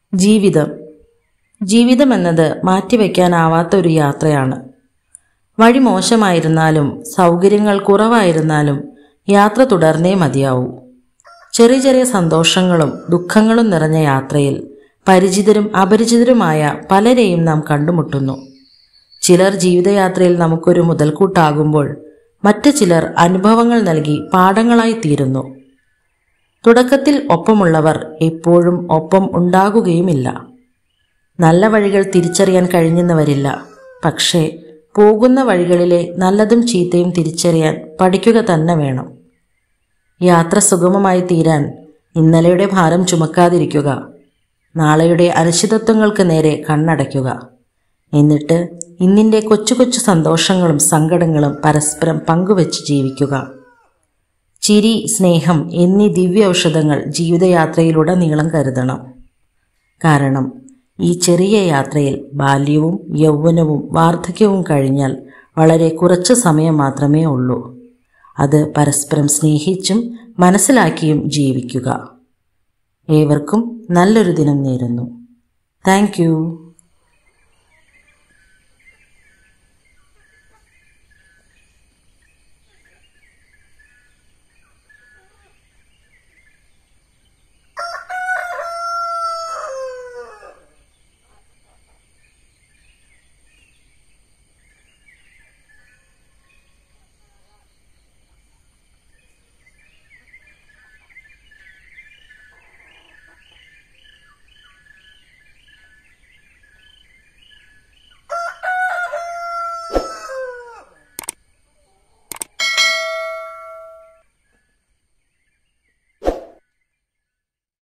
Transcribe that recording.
ജീവിതം ജീവിതം എന്നത് മാറ്റിവെക്കാനാവാത്ത ഒരു യാത്രയാണ് വഴി മോശമായിരുന്നാലും സൗകര്യങ്ങൾ കുറവായിരുന്നാലും യാത്ര തുടർന്നേ മതിയാവൂ ചെറിയ ചെറിയ സന്തോഷങ്ങളും ദുഃഖങ്ങളും നിറഞ്ഞ യാത്രയിൽ പരിചിതരും അപരിചിതരുമായ പലരെയും നാം കണ്ടുമുട്ടുന്നു ചിലർ ജീവിതയാത്രയിൽ നമുക്കൊരു മുതൽക്കൂട്ടാകുമ്പോൾ മറ്റു ചിലർ അനുഭവങ്ങൾ നൽകി പാഠങ്ങളായി തീരുന്നു തുടക്കത്തിൽ ഒപ്പമുള്ളവർ എപ്പോഴും ഒപ്പം ഉണ്ടാകുകയുമില്ല നല്ല വഴികൾ തിരിച്ചറിയാൻ കഴിഞ്ഞെന്ന് പക്ഷേ പോകുന്ന വഴികളിലെ നല്ലതും ചീത്തയും തിരിച്ചറിയാൻ പഠിക്കുക തന്നെ വേണം യാത്ര സുഗമമായി തീരാൻ ഇന്നലെയുടെ ഭാരം ചുമക്കാതിരിക്കുക നാളെയുടെ അനിശ്ചിതത്വങ്ങൾക്ക് നേരെ കണ്ണടയ്ക്കുക എന്നിട്ട് ഇന്നിൻ്റെ കൊച്ചു കൊച്ചു സന്തോഷങ്ങളും സങ്കടങ്ങളും പരസ്പരം പങ്കുവെച്ച് ജീവിക്കുക ചിരി സ്നേഹം എന്നീ ദിവ്യ ഔഷധങ്ങൾ ജീവിതയാത്രയിലുടനീളം കരുതണം കാരണം ഈ ചെറിയ യാത്രയിൽ ബാല്യവും യൗവനവും വാർദ്ധക്യവും കഴിഞ്ഞാൽ വളരെ കുറച്ച് സമയം മാത്രമേ ഉള്ളൂ അത് പരസ്പരം സ്നേഹിച്ചും മനസ്സിലാക്കിയും ജീവിക്കുക ഏവർക്കും നല്ലൊരു ദിനം നേരുന്നു താങ്ക്